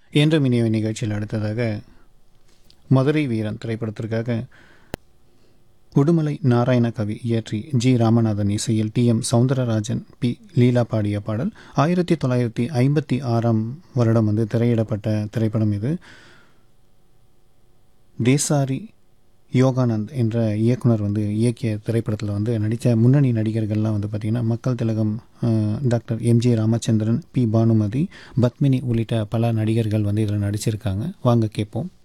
என்றும் இனிய நிகழ்ச்சியில் அடுத்ததாக மதுரை வீரன் திரைப்படத்திற்காக உடுமலை நாராயண கவி இயற்றி ஜி ராமநாதன் இசையில் T M Soundararajan P Leela பாடிய பாடல் ஆயிரத்தி தொள்ளாயிரத்தி ஐம்பத்தி ஆறாம் வருடம் வந்து திரையிடப்பட்ட திரைப்படம் இது தேசாரி யோகானந்த் என்ற இயக்குனர் வந்து இயக்கிய திரைப்படத்தில் வந்து நடித்த முன்னணி நடிகர்கள்லாம் வந்து பார்த்திங்கன்னா மக்கள் திலகம் அஹ், doctor MG Ramachandran P Bhanumathi Padmini உள்ளிட்ட பல நடிகர்கள் வந்து இதில் நடிச்சிருக்காங்க வாங்க கேட்போம்